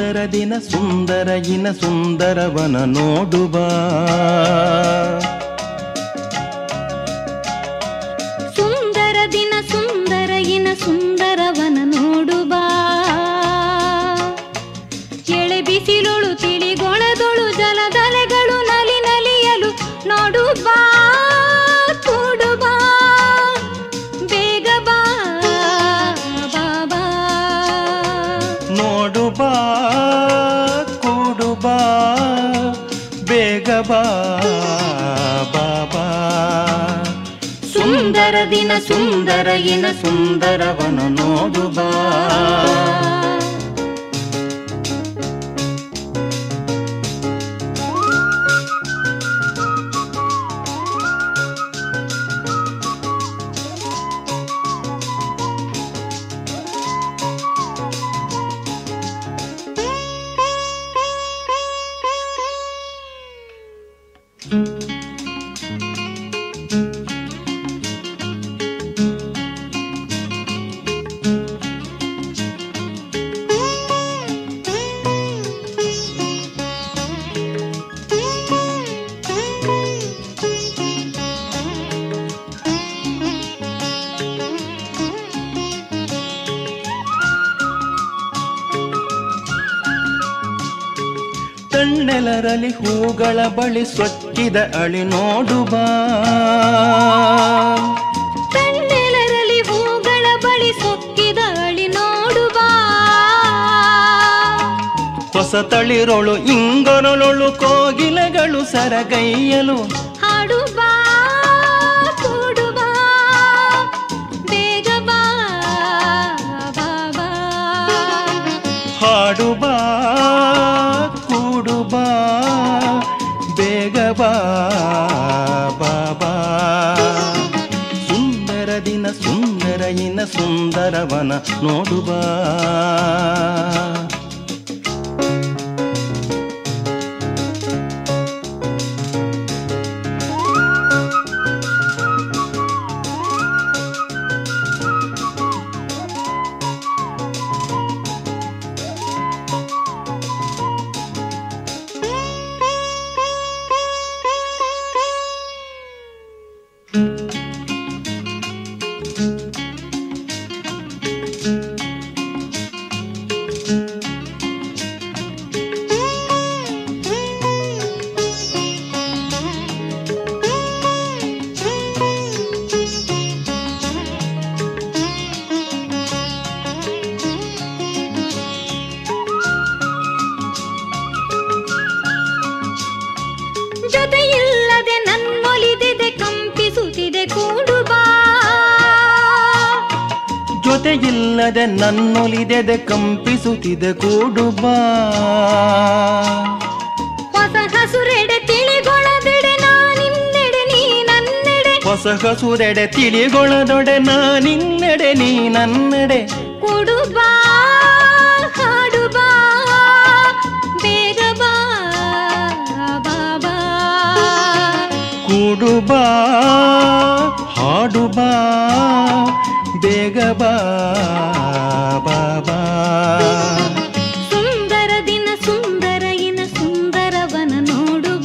ಸುಂದರ ದಿನ ಸುಂದರ ಇನ ಸುಂದರವನ ನೋಡುವ ಸುಂದರ ದಿನ ಸುಂದರ ಇನ ಸುಂದರವನ ನೋಡುವ ಎಳೆ ಬಿಸಿಲುಳು ತಿಳಿಗೊಳದೊಳು ಜಲದಲೆಗಳು ನಲಿ ನಲಿಯಲು ನೋಡುವ ಕೂಡುವ ಬೇಗ ಬಾ ಬಾಬಾ ನೋಡು ಬಾ ಕೂಡು ಬಾ ಬೇಗ ಬಾ ಬಾಬಾ ಸುಂದರ ದಿನ ಸುಂದರ ಇನ ಸುಂದರವನ ನೋಡು ಬಾ ತಣ್ಣೆಲರಲಿ ಹೂಗಳ ಬಳಿ ಸೊಕ್ಕಿದ ಅಳಿ ನೋಡು ಬಾ ಕಣ್ಣೆಲರಲಿ ಹೂಗಳ ಬಳಿ ಸೊಕ್ಕಿದ ಅಳಿ ನೋಡುವ ಹೊಸ ತಳಿರೊಳು ಇಂಗೊರಳೊಳು ಕೋಗಿಲೆಗಳು ಸರಗೈಯಲು ಹಾಡುವ ಕೂಡುವ ಬೇಗ ಬಾ ಬಾಬಾ ಹಾಡು ಬಾ ಕೂಡು ಬಾ ಬೇಗ ಬಾ ಬಾಬಾ ಸುಂದರ ದಿನ ಸುಂದರ ಇನ ಸುಂದರವನ ನೋಡು ಬಾ ಜೊತೆಯಿಲ್ಲದೆ ನನ್ನೊಲಿದಿದೆ ಕಂಪಿಸುತ್ತಿದೆ ಕೂಡುವ ಜೊತೆಯಿಲ್ಲದೆ ನನ್ನೊಲಿದೆದೆ ಕಂಪಿಸುತ್ತಿದೆ ಕೂಡು ಬಾ ಹೊಸ ಹಸುರೆಡೆ ತಿಳಿಗೊಳದೆಡೆ ನಾನಿನ್ನೆಡೆ ನೀ ನನ್ನೆಡೆ ಹೊಸ ಹಸುರೆಡೆ ತಿಳಿಗೊಳದೊಡೆ ನಾನಿನ್ನೆಡೆ ನೀ ನನ್ನೆಡೆ ಕೂಡುವ ಹಾಡುವ ಬೇಗ ಬಾ ಬಾಬಾ ಕೂಡು ಬಾ ಹಾಡು ಬಾ ಬೇಗ ಬಾ ಬಾಬಾ ಸುಂದರ ದಿನ ಸುಂದರ ಇನ ಸುಂದರವನ ನೋಡುವ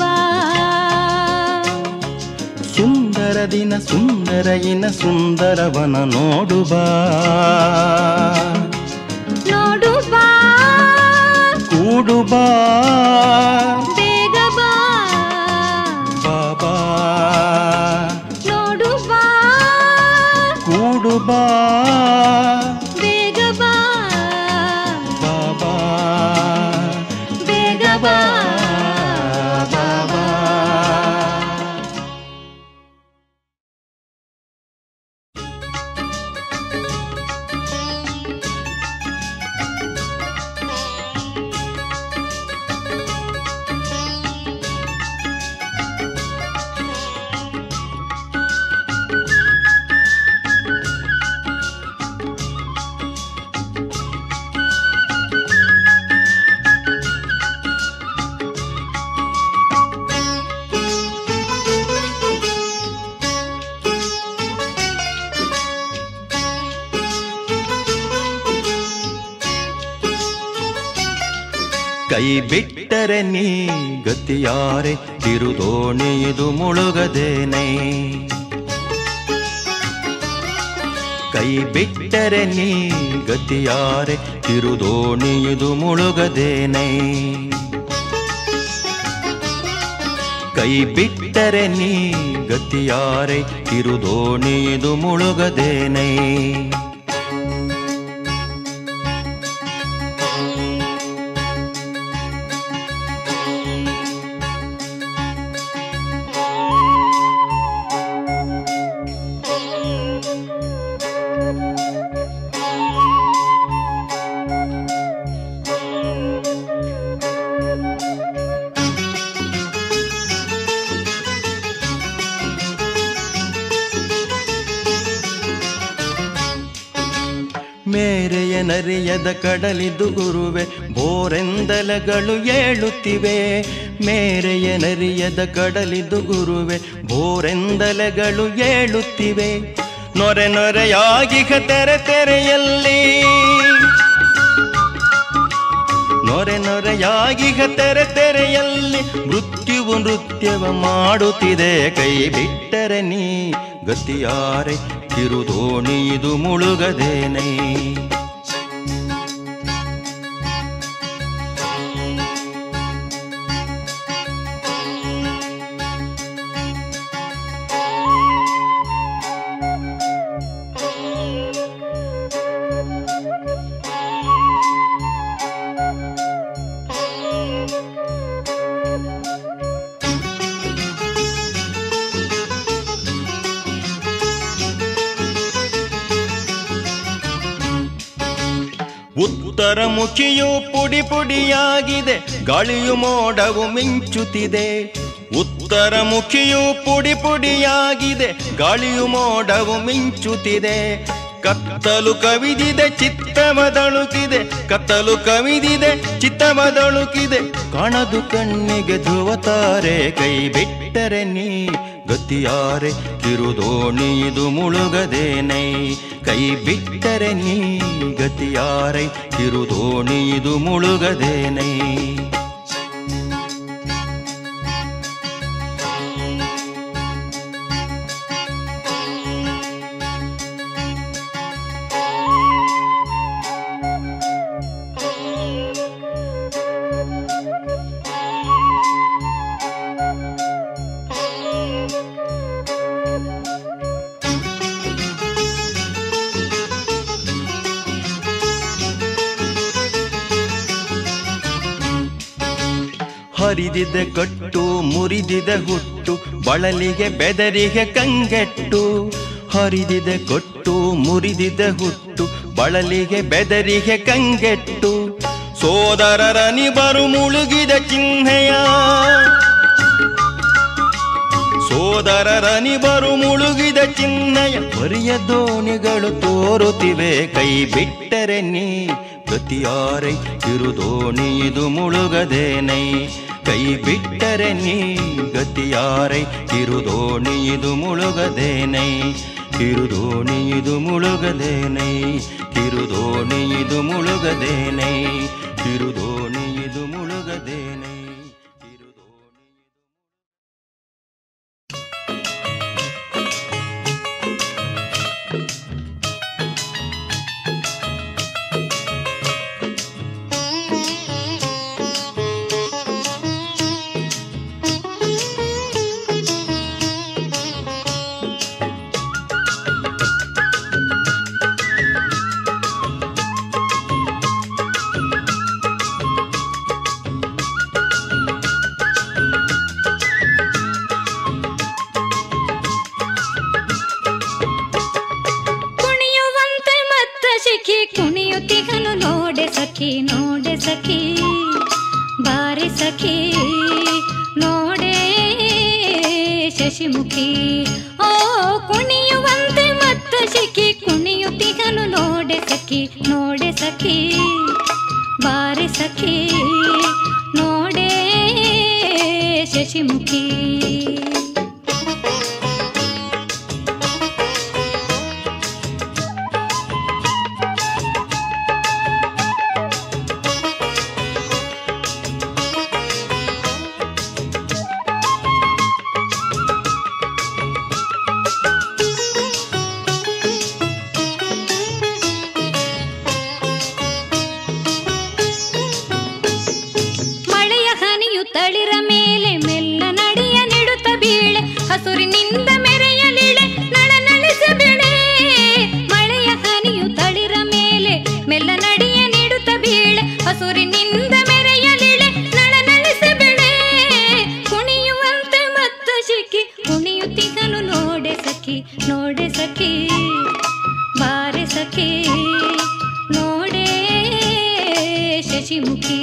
ಸುಂದರ ದಿನ ಸುಂದರ ಇನ ಸುಂದರವನ ನೋಡು ಬಾ ನೋಡುವ ಕೂಡು ಬಾ ಬೇಗ ಬಾ ಬಾಬಾ ನೋಡುವ ಕೂಡು ಬಾ ಬೇಗ ಬಾ ಬಾಬಾ ಬೇಗ ಬಾ ಬಾಬಾ ಕೈ ಬಿಟ್ಟರೆ ನೀ ಗತಿಯಾರೆ ತಿರುದೋಣಿ ಇದು ಮುಳುಗದೇನೆ ಕೈ ಬಿಟ್ಟರೆ ನೀ ಗತಿಯಾರೆ ತಿರುದೋಣಿ ಇದು ಮುಳುಗದೇನೆ ಕೈ ಬಿಟ್ಟರೆ ನೀ ಗತಿಯಾರೆ ತಿರುದೋಣಿ ಇದು ಮುಳುಗದೇನೆ ಮೇರೆಯ ನರಿಯದ ಕಡಲಿದು ಗುರುವೆ ಬೋರೆಂದಲಗಳು ಏಳುತ್ತಿವೆ ಮೇರೆಯ ನರಿಯದ ಕಡಲಿದು ಗುರುವೆ ಬೋರೆಂದಲಗಳು ಏಳುತ್ತಿವೆ ನೊರೆ ನೊರೆಯಾಗಿ ತೆರೆ ತೆರೆಯಲ್ಲಿ ನೊರೆ ನೊರೆಯಾಗಿ ತೆರೆ ತೆರೆಯಲ್ಲಿ ಮೃತ್ಯುವು ನೃತ್ಯವ ಮಾಡುತ್ತಿದೆ ಕೈ ಬಿಟ್ಟರೆ ನೀ ಗತಿಯಾರೆ ಕಿರುದೋಣಿ ಇದು ಮುಳುಗದೇನೆ ಉತ್ತರ ಮುಖಿಯು ಪುಡಿ ಪುಡಿಯಾಗಿದೆ ಗಾಳಿಯು ಮೋಡವು ಮಿಂಚುತ್ತಿದೆ ಉತ್ತರ ಮುಖಿಯು ಪುಡಿ ಪುಡಿಯಾಗಿದೆ ಗಾಳಿಯು ಮೋಡವು ಮಿಂಚುತ್ತಿದೆ ಕತ್ತಲು ಕವಿದಿದೆ ಚಿತ್ತವದಳುಕಿದೆ ಕತ್ತಲು ಕವಿದಿದೆ ಚಿತ್ತವದಳುಕಿದೆ ಕಾಣದು ಕಣ್ಣಿಗೆ ಧ್ರುವತಾರೆ ಕೈ ಬಿಟ್ಟರೆ ನೀ ಗತಿಯಾರೆ ಕಿರುದೋಣಿ ಇದು ಮುಳುಗದೇನೆ ಕೈ ಬಿಟ್ಟರೆ ನೀ ಗತಿಯಾರೆ ಕಿರುದೋಣಿ ಇದು ಮುಳುಗದೇನೆ ಹರಿದಿದೆ ಕಟ್ಟು ಮುರಿದಿದೆ ಹುಟ್ಟು ಬಳಲಿಗೆ ಬೆದರಿಗೆ ಕಂಗೆಟ್ಟು ಹರಿದಿದೆ ಕೊಟ್ಟು ಮುರಿದಿದೆ ಹುಟ್ಟು ಬಳಲಿಗೆ ಬೆದರಿಗೆ ಕಂಗೆಟ್ಟು ಸೋದರರ ನಿಬರು ಮುಳುಗಿದ ಚಿಹ್ನೆಯ ಸೋದರರ ನಿಬರು ಮುಳುಗಿದ ಚಿಹ್ನೆಯ ಬರಿಯ ದೋಣಿಗಳು ತೋರುತ್ತಿವೆ ಕೈ ಬಿಟ್ಟರೆ ನೀ ಗತಿಯಾರೈ ಕಿರುದೋಣಿ ಇದು ಮುಳುಗದೇನೆ ಕೈ ಬಿಟ್ಟರೆ ನೀ ಗತಿಯಾರೈ ಕಿರುದೋಣಿ ಇದು ಮುಳುಗದೇನೆ ಕಿರುದೋಣಿ ಇದು ಮುಳುಗದೇನೆ ಕಿರುದೋಣಿ ಇದು ಮುಳುಗದೇನೆ ಕಿರುದೋಣಿ ಇದು ಮುಳುಗದೇನೆ ಕಿರುದೋಣಿ ಕುಣಿಯುವಂತೆ ಮತ್ತ ಶಿಖಿ ಕುಣಿಯುತ್ತಿಗನು ನೋಡೆ ಸಖಿ ನೋಡೆ ಸಖಿ ಬಾರಿ ಸಖಿ ನೋಡೆ ಶಶಿಮುಖಿ ಓ ಕುಣಿಯುವಂತೆ ಮತ್ತ ಶಿಖಿ ಕುಣಿಯುತ್ತಿಗನು ನೋಡೆ ಸಖಿ ನೋಡೆ ಸಖಿ ಬಾರಿ ಸಖಿ ನೋಡೆ ಶಶಿಮುಖಿ ಸಖಿ ನೋಡೆ ಸಖಿ ಬಾರೆ ಸಖಿ ನೋಡೆ ಶಶಿಮುಖಿ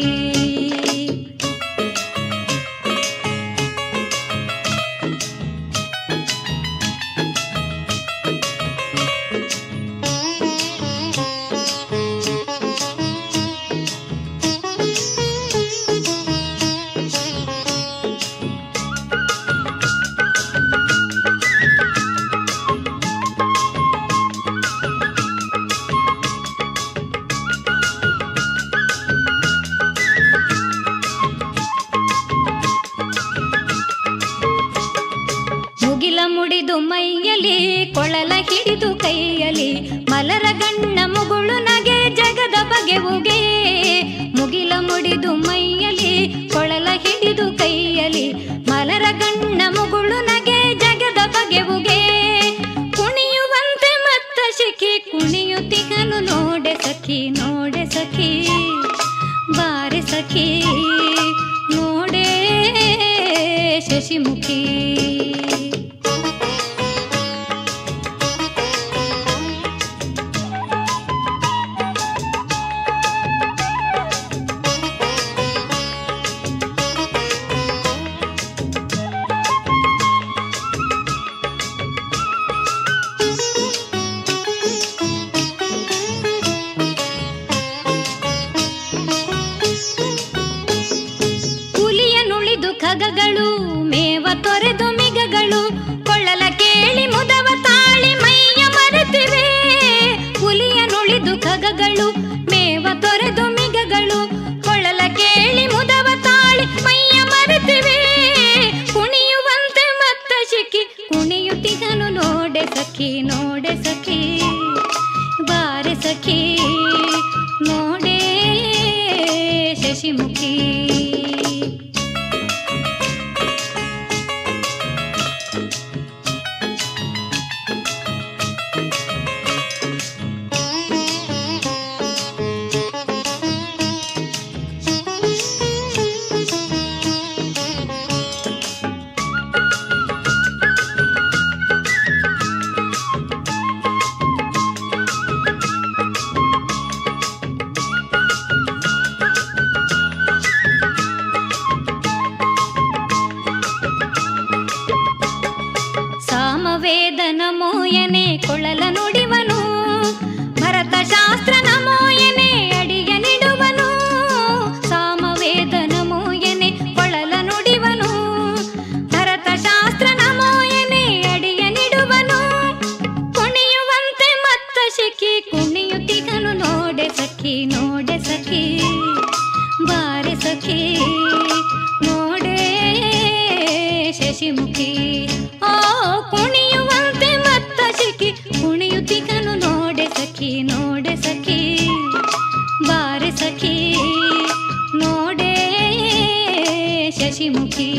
ಮುಗಿಲ ಮುಡಿದು ಮೈಯಲಿ ಕೊಳಲ ಹಿಡಿದು ಕೈಯಲಿ ಮಲರ ಗಣ್ಣ ಮುಗುಳು ನಗೆ ಜಗದ ಬಗೆವುಗೆ ಮುಗಿಲ ಮುಡಿದು ಮೈಯಲಿ ಕೊಳಲ ಹಿಡಿದು ಕೈಯಲಿ ಮಲರ ಗಣ್ಣ ಮುಗುಳು ನಗೆ ಜಗದ ಬಗೆವುಗೆ ಕುಣಿಯುವಂತೆ ಮತ್ತ ಶಿಖಿ ಕುಣಿಯುತ್ತಿಗನು ನೋಡೆ ಸಖಿ ನೋಡೆ ಸಖಿ ಬಾರೆ ಸಖಿ ನೋಡೆ ಶಶಿಮುಖಿ ಹುಲಿಯ ನುಳಿದು ಖಗಗಳು ಮೇವ ತೊರೆದು ಮಿಗಗಳು ಕೊಳ್ಳಲ ಕೇಳಿ ಮುದವ ತಾಳಿ ಮೈಯ ಮರೆತಿವೆ ಹುಲಿಯ ನುಳಿದು ಖಗಗಳು ಮೇವ ತೊರೆದು ಮಿಗಗಳು ಕೊಳ್ಳಲ ಕೇಳಿ ಮುದವ ತಾಳಿ ಮೈಯ ಮರೆತಿವೆ ಕುಣಿಯುವಂತೆ ಮತ್ತ ಶಿಖಿ ಕುಣಿಯುತ್ತಿಗನು ನೋಡೆ ಸಖಿ ನೋಡೆ ಸಖಿ ಬಾರೆ ಸಖಿ ನೋಡೆ ಶಶಿಮುಖಿ ಸಾಮವೇದ ನಮೋಯನೆ ಕೊಳಲ ನುಡಿವನು ಭರತ ಶಾಸ್ತ್ರ ನಮೋಯನೆ ಅಡಿಯ ನಿಡುವನು ಸಾಮವೇದ ನಮೋಯನೆ ಕೊಳಲ ನುಡಿವನು ಭರತ ಶಾಸ್ತ್ರ ನಮೋಯನೆ ಅಡಿಯ ನಿಡುವನು ಕುಣಿಯುವಂತೆ ಮತ್ತ ಶಿಖಿ ಕುಣಿಯುತ್ತಿಗನು ನೋಡೆ ಸಖಿ ನೋಡೆ ಸಖಿ ಬಾರೆ ಸಖಿ ನೋಡೆ ಶಶಿಮುಖಿ ಓ ಕುಣಿಯುವಂತೆ ಮತ್ತ ಶಿಖಿ ಕುಣಿಯುತ್ತಿಗನು ನೋಡೆ ಸಖಿ ನೋಡೆ ಸಖಿ ಬಾರೆ ಸಖಿ ನೋಡೆ ಶಶಿಮುಖಿ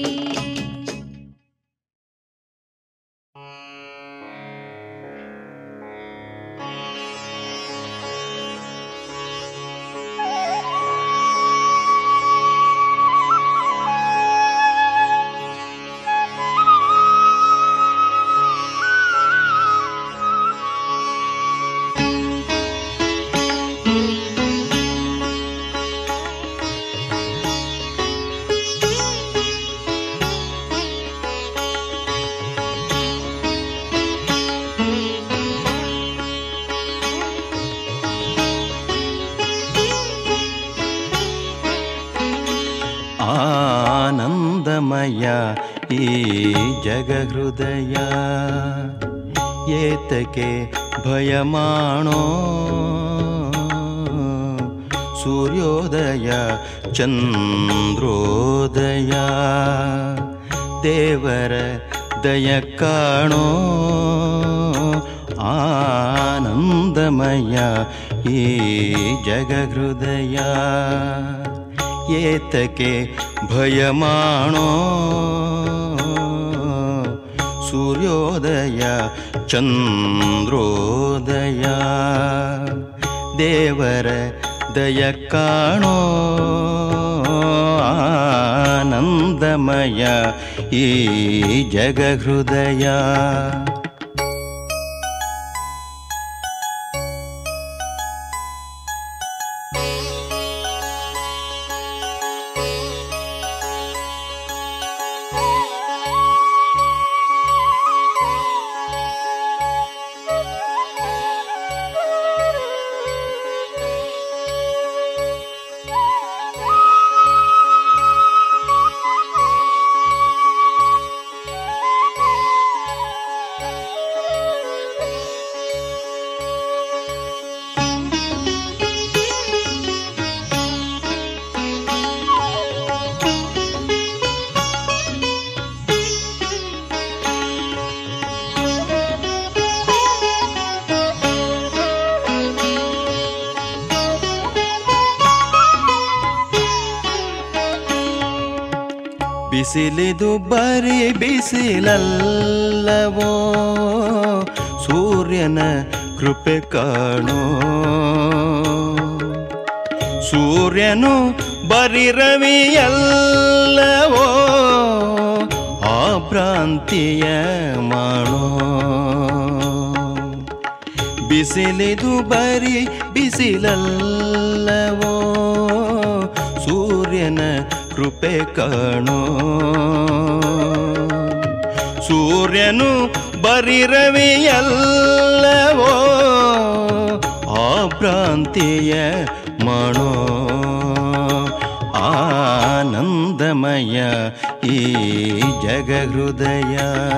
ಆನಂದಮಯ ಈ ಜಗಹೃದಯ ಏತಕ್ಕೆ ಭಯ ಮಾಡೋ ಸೂರ್ಯೋದಯ ಚಂದ್ರೋದಯ ದೇವರ ದಯ ಕಾಣೋ ಆನಂದಮಯ ಈ ಜಗಹೃದಯ ಏತಕ್ಕೆ ಭಯ ಮಾಡೋ ಸೂರ್ಯೋದಯ ಚಂದ್ರೋದಯ ದೇವರ ದಯ ಕಾಣೋ ಆನಂದಮಯ ಈ ಜಗಹೃದಯ ಬಿಸಿಲಿದು ಬರೀ ಬಿಸಿಲಲ್ಲವೋ ಸೂರ್ಯನ ಕೃಪೆ ಕಾಣೋ ಸೂರ್ಯನು ಬರಿ ರವಿಯಲ್ಲವೋ ಆ ಭ್ರಾಂತಿಯ ಮಾಡೋ ಬಿಸಿಲಿದು ಬರಿ ಬಿಸಿಲಲ್ಲವೋ ಸೂರ್ಯನ ಕೃಪೆ ಕಾಣೋ ಸೂರ್ಯನು ಬರಿ ರವಿಯಲ್ಲವೋ ಆ ಭ್ರಾಂತಿಯ ಮಾಡೋ ಆನಂದಮಯ ಈ ಜಗ ಹೃದಯ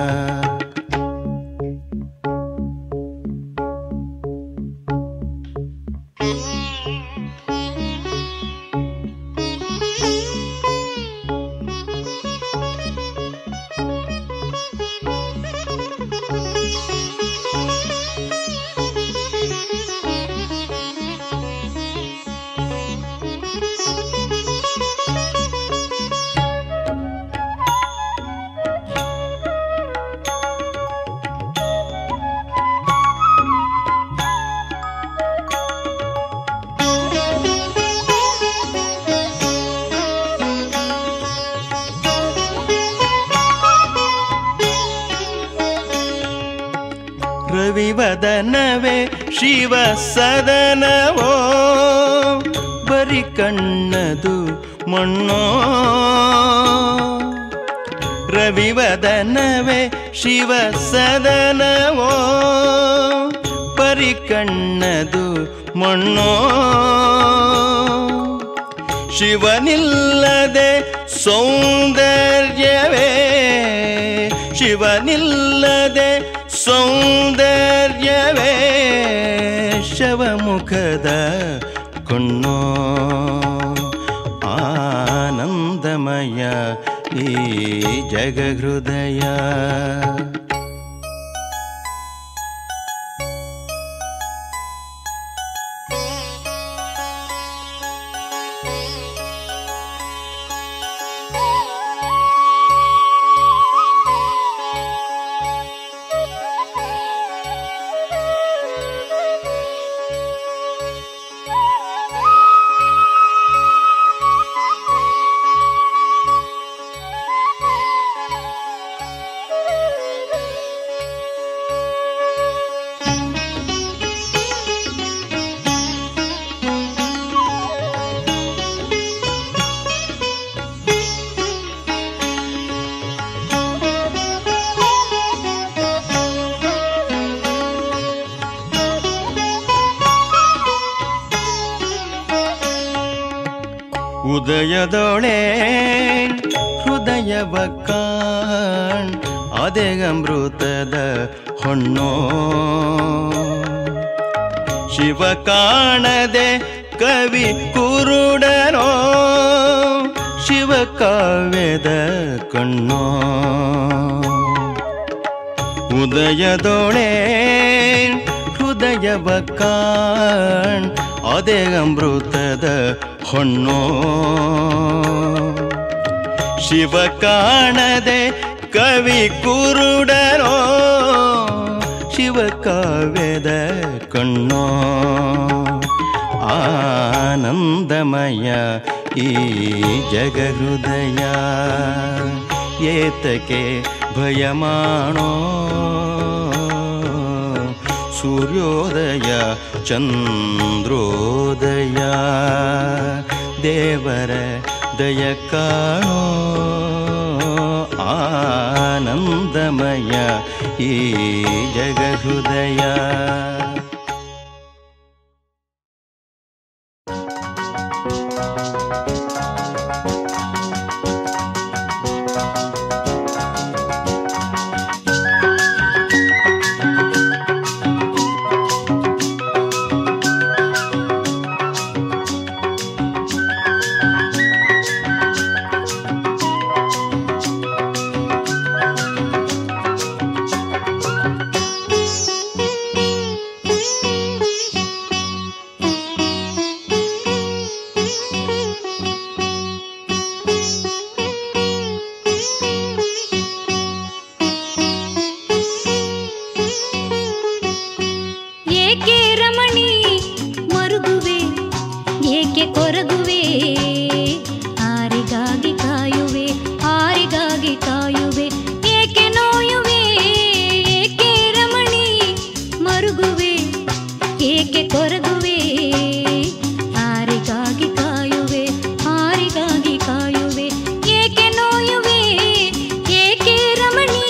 ರವಿವದನವೇ ಶಿವ ಸದನವೋ ಬರಿ ಕಣ್ಣದು ಮಣ್ಣೋ ರವಿವದನವೇ ಶಿವ ಸದನವೋ ಬರಿ ಕಣ್ಣದು ಮಣ್ಣೋ ಶಿವನಿಲ್ಲದೆ ಸೌಂದರ್ಯವೇ ಶಿವನಿಲ್ಲದೆ ಸೌಂದರ್ಯವೇ ಶವಮುಖದ ಕಣ್ಣೋ ಆನಂದಮಯ ಈ ಜಗ ಹೃದಯ ಉದಯದೊಳೆ ಹೃದಯವ ಕಾಣ್ ಅದೇ ಅಮೃತದ ಹೊಣ್ಣೋ ಶಿವ ಕಾಣದೆ ಕವಿ ಕುರುಡನೋ ಶಿವ ಕಾವ್ಯದ ಕಣ್ಣೋ ಉದಯದೊಳೆ ಹೃದಯವ ಕಾಣ್ ಅದೇ ಅಮೃತದ ಹೊಣ್ಣೋ ಶಿವ ಕಾಣದೆ ಕವಿ ಕುರುಡನೋ ಶಿವ ಕಾವ್ಯದ ಕಣ್ಣೋ ಆನಂದಮಯ ಈ ಜಗ ಹೃದಯ ಏತಕ್ಕೆ ಭಯ ಮಾಡೋ ಸೂರ್ಯೋದಯ ಚಂದ್ರೋದಯ ದೇವರ ದಯ ಕಾಣೋ ಆನಂದಮಯ ಈ ಜಗ ಹೃದಯ ಏಕೆ ರಮಣಿ ಮರುಗುವೆ ಏಕೆ ಕೊರಗುವೆ ಆರಿಗಾಗಿ ಕಾಯುವೆ ಆರಿಗಾಗಿ ಕಾಯುವೆ ಏಕೆ ನೋಯುವೆ ಏಕೆ ರಮಣಿ ಮರುಗುವೆ ಏಕೆ ಕೊರಗುವೆ ಆರಿಗಾಗಿ ಕಾಯುವೆ ಆರಿಗಾಗಿ ಕಾಯುವೆ ಏಕೆ ನೋಯುವೆ ಏಕೆ ರಮಣಿ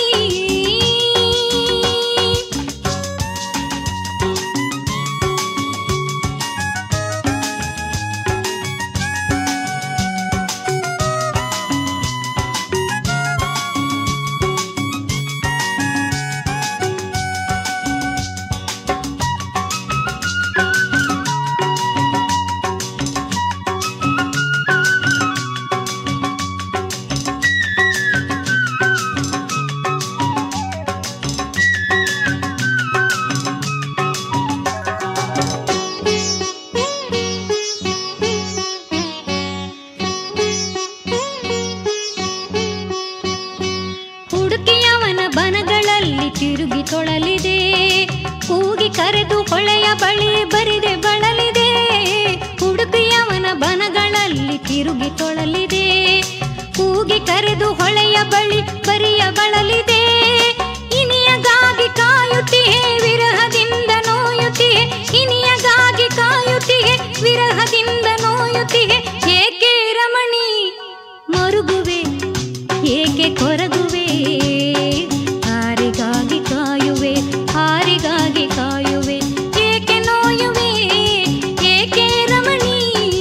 ಹುಡುಕಿಯವನ ಬನಗಳಲ್ಲಿ ತಿರುಗಿ ತೊಳಲಿದೆ ಕೂಗಿ ಕರೆದು ಹೊಳೆಯ ಬಳಿ ಬರಿದೆ ಬಳಲಿದೆ ಹುಡುಕಿಯವನ ಬನಗಳಲ್ಲಿ ತಿರುಗಿ ತೊಳಲಿದೆ ಕೂಗಿ ಕರೆದು ಹೊಳೆಯ ಬಳಿ ಬರಿಯ ಬಳಲಿದೆ ಇನಿಯಗಾಗಿ ಕಾಯುತ್ತಿಯೇ ವಿರಹದಿಂದ ನೋಯುತ್ತಿಯೇ ಇನಿಯಗಾಗಿ ಕಾಯುತ್ತಿಯೇ ವಿರಹದಿಂದ ನೋಯುತ್ತಿಯೇ ಏಕೆ ರಮಣಿ ಮರುಗುವೆ ಏಕೆ ಕೊರಗುವೆ ಹಾರಿಗಾಗಿ ಕಾಯುವೆ ಹಾರಿಗಾಗಿ ಕಾಯುವೆ ಏಕೆ ನೋಯುವೆ ಏಕೆ ರಮಣಿ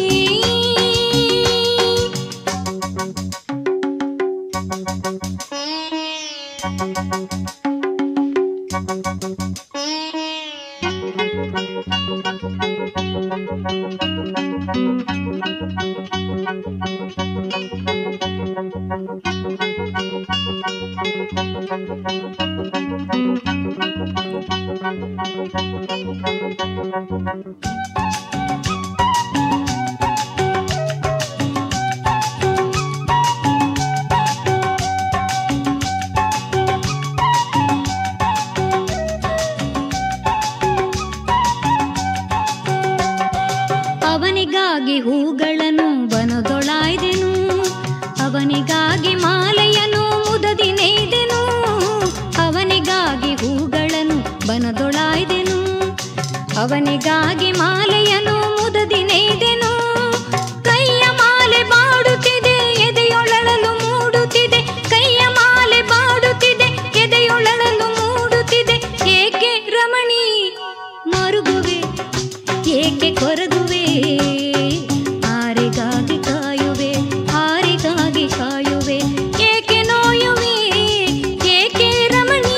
ಅವನಿಗಾಗಿ ಹೂಗಳನ್ನು ಬನದೊಳಾಯ್ದೆನು ಅವನಿಗಾಗಿ ಮಾಲೆಯನ್ನು ಮುದದಿ ನೇಯ್ದೆನು ಅವನಿಗಾಗಿ ಹೂಗಳನ್ನು ಬನದೊಳಾಯ್ದೆನು ಅವನಿಗಾಗಿ ಮಾಲೆಯನ್ನು ಮುದದಿ ನೇಯ್ದೆನು ಕೈಯ ಮಾಲೆ ಬಾಡುತ್ತಿದೆ ಎದೆಯೊಳಲು ಮೂಡುತ್ತಿದೆ ಕೈಯ ಮಾಲೆ ಬಾಡುತ್ತಿದೆ ಎದೆಯೊಳಲು ಮೂಡುತ್ತಿದೆ ಏಕೆ ರಮಣಿ ಮರುಗುವೆ ಏಕೆ ಕೊರಗುವೆ ಆರಿಗಾಗಿ ಕಾಯುವೆ ಆರಿಗಾಗಿ ಕಾಯುವೆ ಏಕೆ ನೋಯುವೆ ಏಕೆ ರಮಣಿ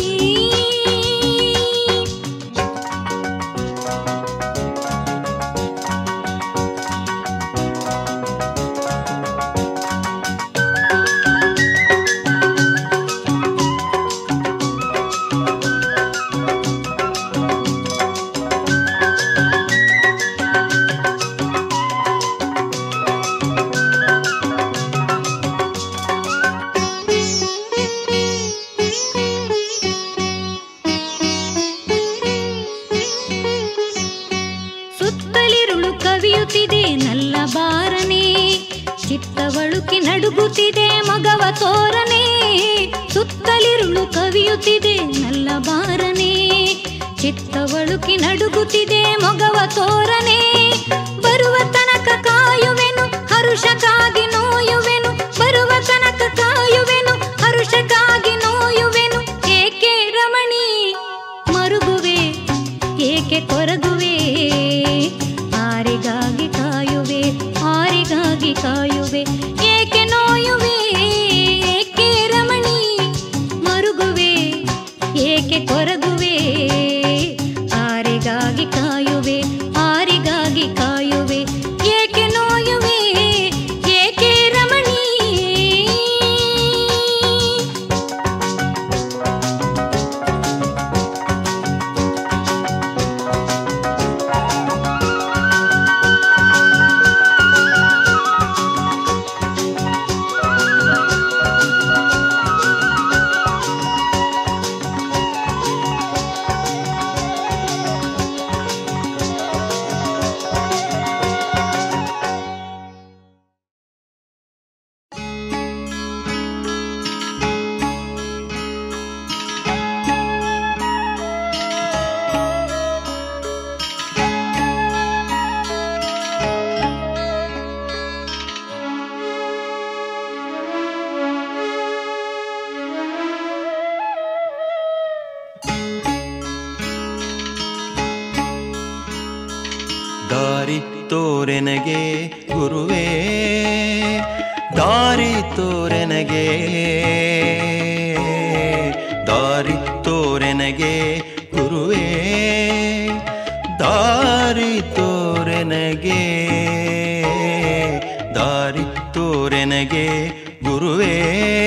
ಸುತ್ತಲಿರುಳು ಕವಿಯುತ್ತಿದೆ ನಲ್ಲ ಬಾರನೆ ಚಿತ್ತವಳುಕಿ ನಡುಗುತ್ತಿದೆ ಮಗವ ತೋರನೆ ಸುತ್ತಲಿರುಳು ಕವಿಯುತ್ತಿದೆ ನಲ್ಲ ಬಾರನೆ ಚಿತ್ತವಳುಕಿ ನಡುಗುತ್ತಿದೆ ಮಗವ ತೋರನೆ ಬರುವ ತನಕ ಕಾಯುವೆನು ಹರುಷಕ್ಕಾಗಿ ನೋಯುವೆನು ಬರುವ ತನಕ ಕಾಯುವೆನು ಹರುಷಕ್ಕಾಗಿ ನೋಯುವೆನು ಏಕೆ ರಮಣಿ ಮರುಗುವೆ ಏಕೆ ಕೊರಗುವೆ ಆರಿಗಾಗಿ ಕಾಯುವೆ ಆರಿಗಾಗಿ ಕಾಯುವೆ ಏಕೆ ನೋಯುವೆ ಏಕೆ ರಮಣಿ ಮರುಗುವೆ ಏಕೆ ಕೊರಗುವೆ ಆರಿಗಾಗಿ ಕಾಯುವೆ ಆರಿಗಾಗಿ ಕಾಯುವೆ ಏಕೆ ನೋಯುವೆ ಏಕೆ ರಮಣಿ ತೋರೆನಗೆ ಗುರುವೇ ದಾರಿ ತೋರೆನಗೆ ದಾರಿ ತೋರೆನಗೆ ಗುರುವೇ ದಾರಿ ತೋರೆನಗೆ ದಾರಿ ತೋರೆನಗೆ ಗುರುವೇ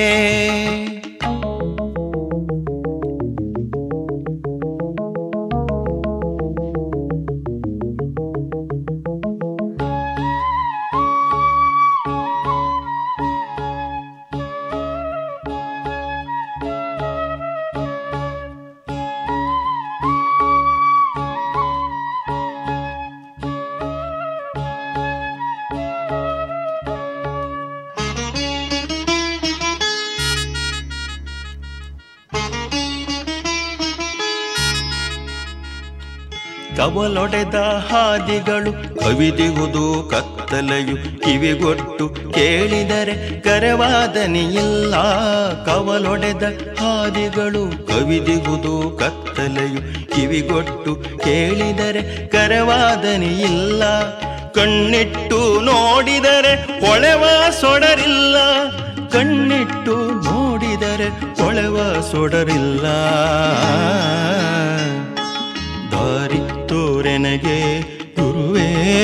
ಕವಲೊಡೆದ ಹಾದಿಗಳು ಕವಿದಿಹುದು ಕತ್ತಲೆಯು ಕಿವಿಗೊಟ್ಟು ಕೇಳಿದರೆ ಕರವಾದನಿಯಿಲ್ಲ ಕವಲೊಡೆದ ಹಾದಿಗಳು ಕವಿದಿಹುದು ಕತ್ತಲೆಯು ಕಿವಿಗೊಟ್ಟು ಕೇಳಿದರೆ ಕರವಾದನಿಯಿಲ್ಲ ಕಣ್ಣಿಟ್ಟು ನೋಡಿದರೆ ಹೊಳೆವ ಸೊಡರಿಲ್ಲ ಕಣ್ಣಿಟ್ಟು ನೋಡಿದರೆ ಹೊಳೆವ ಸೊಡರಿಲ್ಲ ದಾರಿ ತೋರೆನಗೆ ಗುರುವೇ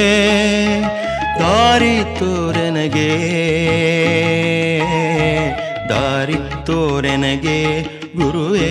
ದಾರಿ ತೋರೆನಗೆ ದಾರಿ ತೋರೆನಗೆ ಗುರುವೇ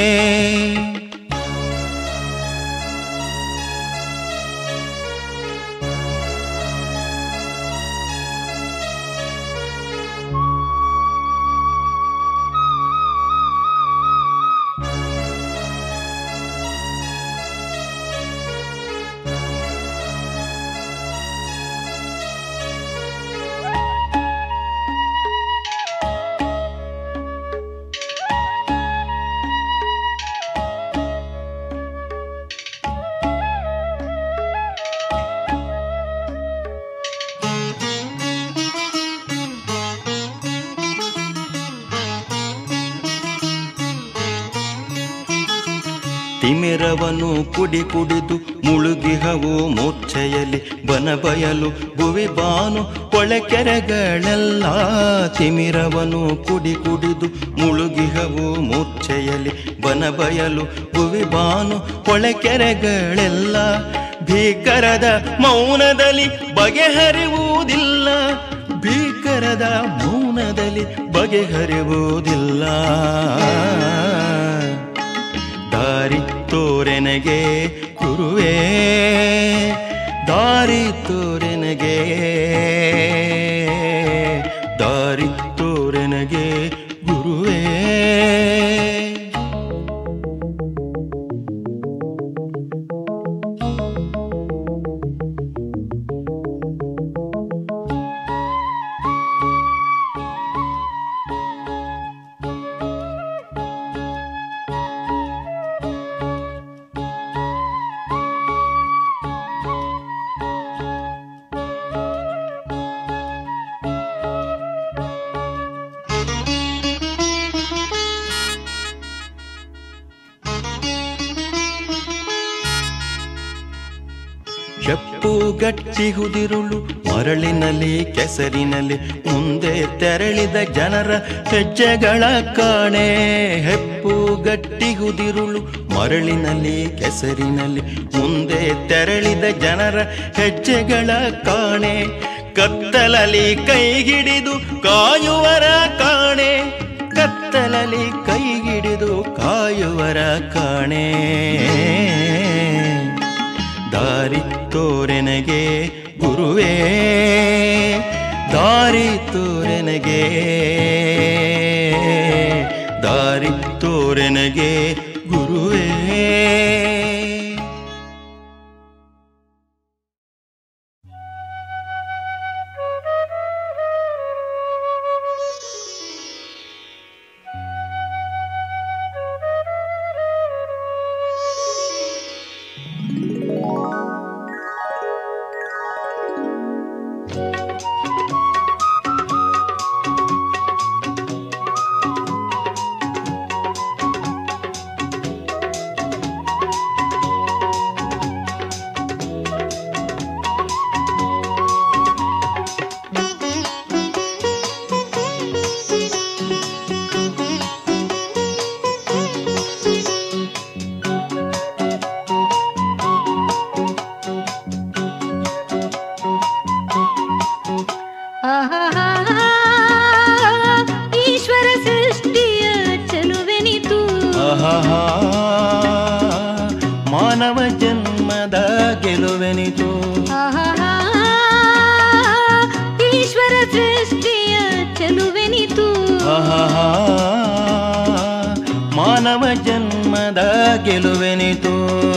ತಿಮಿರವನು ಕುಡಿ ಕುಡಿದು ಮುಳುಗಿಹವು ಮೂರ್ಛೆಯಲ್ಲಿ ಬನ ಬಯಲು ಭುವಿ ಬಾನು ಕೊಳೆಕೆರೆಗಳೆಲ್ಲ ತಿಮಿರವನು ಕುಡಿ ಕುಡಿದು ಮುಳುಗಿಹವು ಮೂರ್ಛೆಯಲ್ಲಿ ಬನ ಬಯಲು ಭುವಿ ಬಾನು ಕೊಳೆಕೆರೆಗಳೆಲ್ಲ ಭೀಕರದ ಮೌನದಲ್ಲಿ ಬಗೆಹರಿಯುವುದಿಲ್ಲ ಭೀಕರದ ಮೌನದಲ್ಲಿ ಬಗೆಹರಿಯುವುದಿಲ್ಲ ದಾರಿ ತೋರೆನಗೆ ಗುರುವೇ ದಾರಿ ತೋರೆನಗೆ ದಾರಿ ತೋರೆನಗೆ ಗುರುವೇ ಶಪ್ಪು ಗಟ್ಟಿಹುದಿರುಳು ಮರಳಿನಲ್ಲಿ ಕೆಸರಿನಲ್ಲಿ ಮುಂದೆ ತೆರಳಿದ ಜನರ ಹೆಜ್ಜೆಗಳ ಕಾಣೆ ಹೆಪ್ಪು ಗಟ್ಟಿಹುದಿರುಳು ಮರಳಿನಲ್ಲಿ ಕೆಸರಿನಲ್ಲಿ ಮುಂದೆ ತೆರಳಿದ ಜನರ ಹೆಜ್ಜೆಗಳ ಕಾಣೆ ಕತ್ತಲಲ್ಲಿ ಕೈಗಿಡಿದು ಕಾಯುವರ ಕಾಣೆ ಕತ್ತಲಲ್ಲಿ ಕೈಗಿಡಿದು ಕಾಯುವರ ಕಾಣೆ ದಾರಿ ತೋರೆನಗೆ ಗುರುವೇ ದಾರಿ ತೋರೆನಗೆ ದಾರಿ ತೋರೆನಗೆ ಗುರುವೇ ಮಾನವ ಜನ್ಮದ ಗೆಲುವೆನಿತು ಆಹಾಹಾ, ಈಶ್ವರ ಸೃಷ್ಟಿಯ ಚೆಲುವೆನಿತು ಆಹಾಹಾ, ಮಾನವ ಜನ್ಮದ ಗೆಲುವೆನಿತು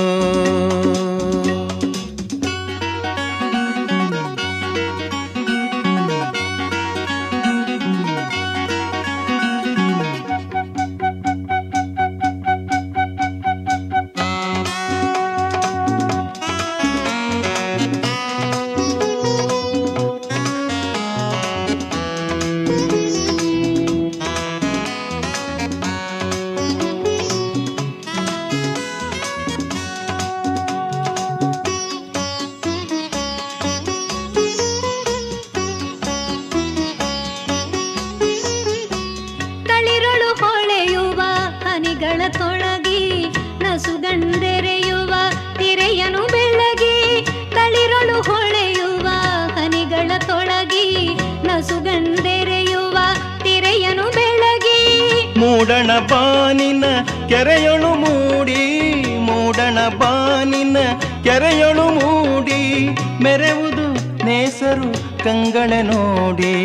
ತಳಿರಳು ಹೊಳೆಯುವ ಹನಿಗಳ ತೊಳಗಿ ನಸುಗಂಡೆರೆಯುವ ತಿರೆಯನು ಬೆಳಗಿ ತಳಿರಳು ಹೊಳೆಯುವ ಹನಿಗಳ ತೊಳಗಿ ನಸುಗಂಡೆರೆಯುವ ತಿರೆಯನು ಬೆಳಗಿ ಮೂಡಣ ಬಾನಿನ ಕೆರೆಯೊಳು ಮೂಡಿ ಮೂಡಣ ಬಾನಿನ ಕೆರೆಯೊಳು ಮೂಡಿ ಮೆರೆವುದು ನೇಸರು ಕಂಗಳೆ ನೋಡಿ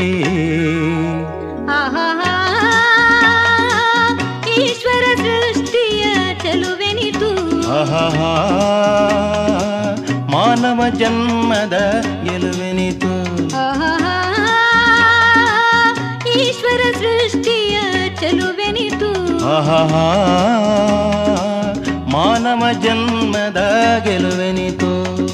ಆಹಾಹಾ, ಈಶ್ವರ ಸೃಷ್ಟಿಯ ಚೆಲುವೆನಿತು ಆಹಾಹಾ ಮಾನವ ಜನ್ಮದ ಗೆಲುವೆನಿತು ಆಹಾಹಾ, ಈಶ್ವರ ಸೃಷ್ಟಿಯ ಚೆಲುವೆನಿತು ಆಹಾಹಾ ಮಾನವ ಜನ್ಮದ ಗೆಲುವೆನಿತು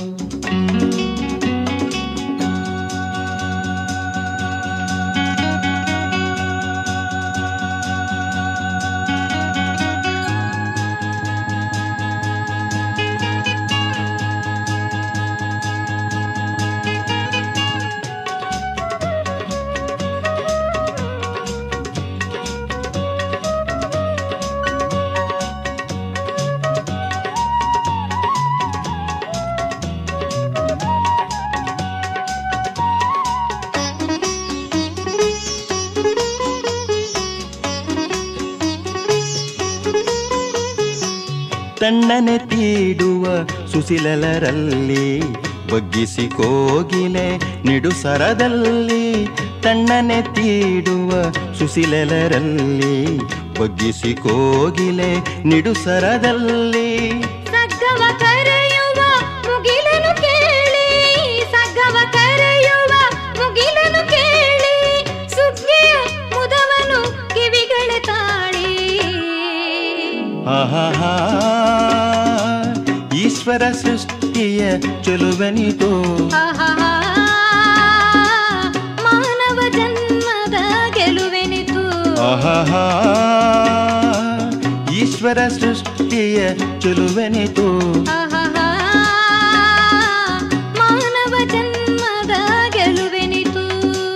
ತಣ್ಣನೆ ತೀಡುವ ಸುಸಿಲಲರಲ್ಲಿ ಬಗ್ಗಿಸಿ ಕೋಗಿಲೆ ನಿಡುಸರದಲ್ಲಿ ತಣ್ಣನೆ ತೀಡುವ ಸುಸಿಲಲರಲ್ಲಿ ಬಗ್ಗಿಸಿ ಕೋಗಿಲೆ ನಿಡುಸರದಲ್ಲಿ ಸಗ್ಗವ ಕರೆಯುವ ಮುಗಿಲನು ಕೇಳಿ ಸಗ್ಗವ ಕರೆಯುವ ಮುಗಿಲನು ಕೇಳಿ ಸುಗ್ಗಿಯ ಮುದವನು ಕಿವಿಗಳ ತಾಳಿ ಆಹಾಹಾ ಈಶ್ವರ ಸೃಷ್ಟಿಯ ಚಲುವನಿತು ಆಹಾಹಾ, ಮಾನವ ಜನ್ಮದ ಗೆಲುವೆನಿತು ಆಹಾಹಾ ಈಶ್ವರ ಸೃಷ್ಟಿಯ ಚಲುವನಿತು ಆಹಾಹಾ, ಮಾನವ ಜನ್ಮದ ಗೆಲುವೆನಿತು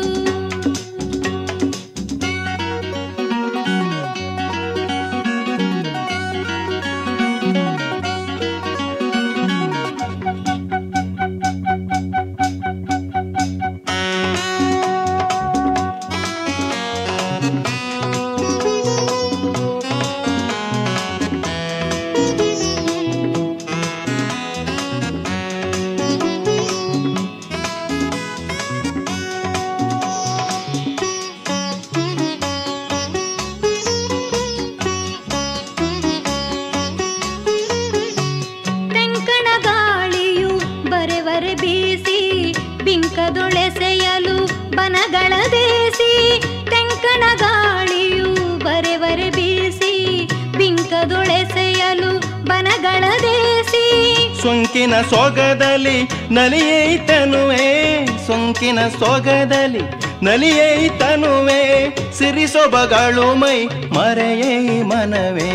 ತೆಂಕಣ ಗಾಳಿಯು ಬರೆವರೆ ಬೀಸಿ ಬಿಂಕದೊಳೆಸೆಯಲು ಬನಗಳ ದೇಸಿ ತೆಂಕಣ ಗಾಳಿಯು ಬರೆವರೆ ಬೀಸಿ ಬಿಂಕದೊಳೆಸೆಯಲು ಬನಗಳ ದೇಸಿ ಸೊಂಕಿನ ಸೊಗದಲ್ಲಿ ನಲಿಯೈತನುವೆ ಸೊಂಕಿನ ಸೊಗದಲ್ಲಿ ನಲಿಯೈತನುವೆ ಸಿರಿ ಸೊಬಗಳು ಮೈ ಮರೆಯೈ ಮನವೇ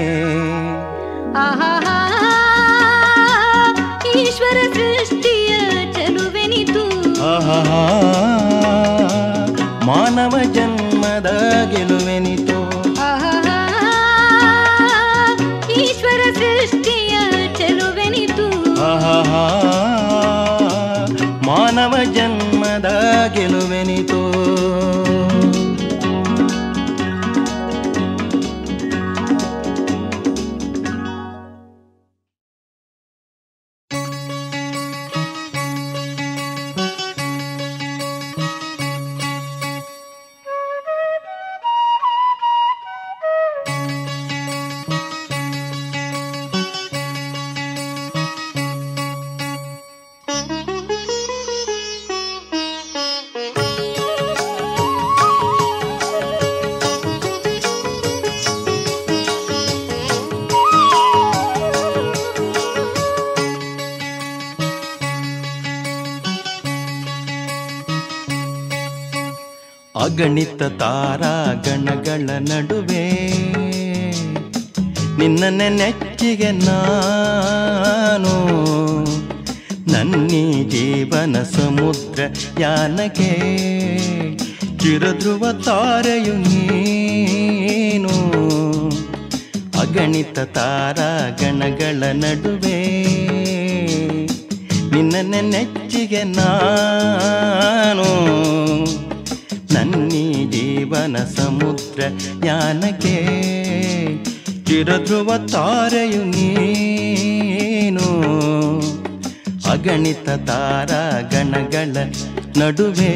ಆಹಾಹಾ ಈಶ್ವರ ಸೃಷ್ಟಿಯ ಚೆಲುವೆನಿತು ಆಹಾಹಾ ಮಾನವ ಜನ್ಮದ ಗೆಲುವೆನಿತು ಆಹಾಹಾ ಈಶ್ವರ ಸೃಷ್ಟಿಯ ಚೆಲುವೆನಿತು ಆಹಾಹಾ ಮಾನವ ಜನ್ಮದ ಗೆಲುವೆನಿತು ಅಗಣಿತ ತಾರಾಗಣಗಳ ನಡುವೆ ನಿನ್ನ ನೆಚ್ಚಿಗೆ ನಾನು ನನ್ನಿ ಜೀವನ ಸಮುದ್ರ ಯಾನಕ್ಕೆ ಚಿರಧ್ರುವ ತಾರೆಯು ನೀನು ಅಗಣಿತ ತಾರಾಗಣಗಳ ನಡುವೆ ನಿನ್ನ ನೆಚ್ಚಿಗೆ ನಾನು ನನ್ನಿ ಜೀವನ ಸಮುದ್ರ ಯಾನಕ್ಕೆ ಚಿರಧ್ರುವ ತಾರೆಯು ನೀನು ಅಗಣಿತ ತಾರಾಗಣಗಳ ನಡುವೆ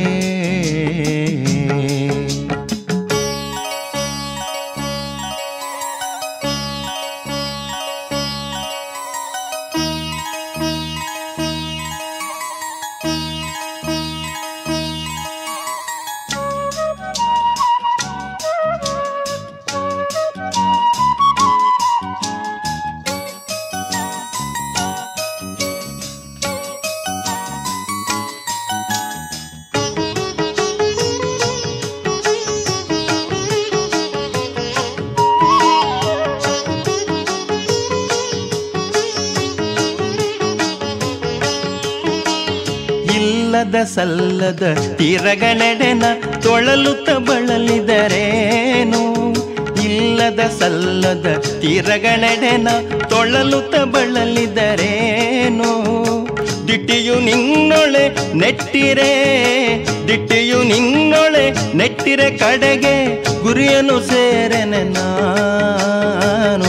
ಇಲ್ಲದ ಸಲ್ಲದ ತೀರಗಳೆಡೆನ ತೊಳಲುತ್ತ ಬಳಲಿದರೇನು ಇಲ್ಲದ ಸಲ್ಲದ ತೀರಗಳೆಡೆನ ತೊಳಲುತ್ತ ಬಳಲಿದರೇನು ದಿಟ್ಟಿಯು ನಿನ್ನೊಳೆ ನೆಟ್ಟಿರೆ ದಿಟ್ಟಿಯು ನಿನ್ನೊಳೆ ನೆಟ್ಟಿರೆ ಕಡೆಗೆ ಗುರಿಯನ್ನು ಸೇರೆನೆ ನಾನು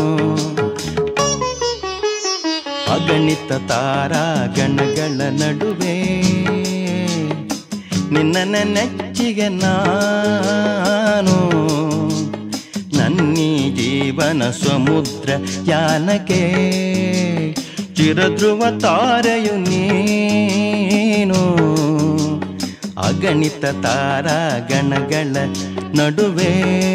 ಅಗಣಿತ ತಾರಾಗಣಗಳ ನಡುವೆ ನಿನ್ನ ನೆಚ್ಚಿಗೆ ನಾನು ನನ್ನಿ ಜೀವನ ಸಮುದ್ರ ಯಾನಕ್ಕೆ ಚಿರಧ್ರುವ ತಾರೆಯು ನೀನು ಅಗಣಿತ ತಾರಾಗಣಗಳ ನಡುವೆ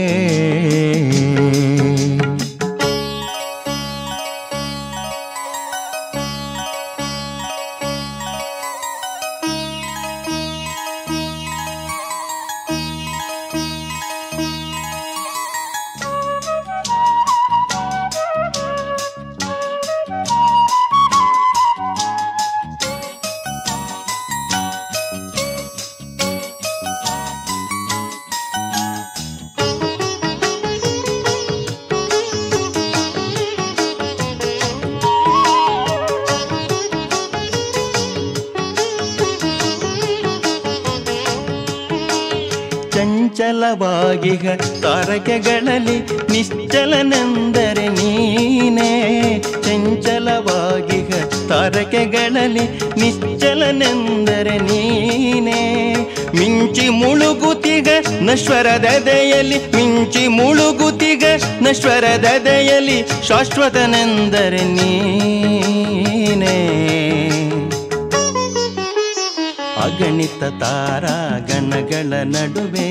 ಚಂಚಲವಾಗಿಗ ತಾರಕೆಗಳಲ್ಲಿ ನಿಶ್ಚಲನೆಂದರೆ ನೀನೇ ಚಂಚಲವಾಗಿಗ ತಾರಕೆಗಳಲ್ಲಿ ನಿಶ್ಚಲನೆಂದರೆ ನೀನೇ ಮಿಂಚಿ ಮುಳುಗುತಿಗ ನಶ್ವರದೆದೆಯಲ್ಲಿ ಮಿಂಚಿ ಮುಳುಗುತಿಗ ನಶ್ವರದೆದೆಯಲ್ಲಿ ಶಾಶ್ವತನೆಂದರೆ ನೀನೇ ಅಗಣಿತ ತಾರಾಗಣಗಳ ನಡುವೆ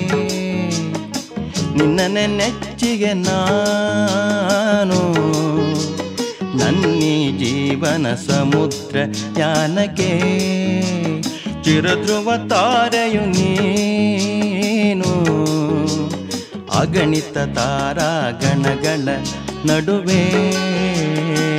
ನಿನ್ನ ನೆಚ್ಚಿಗೆ ನಾನು ನನ್ನಿ ಜೀವನ ಸಮುದ್ರ ಯಾನಕ್ಕೆ ಚಿರಧ್ರುವ ತಾರೆಯು ನೀನು ಅಗಣಿತ ತಾರಾಗಣಗಳ ನಡುವೆ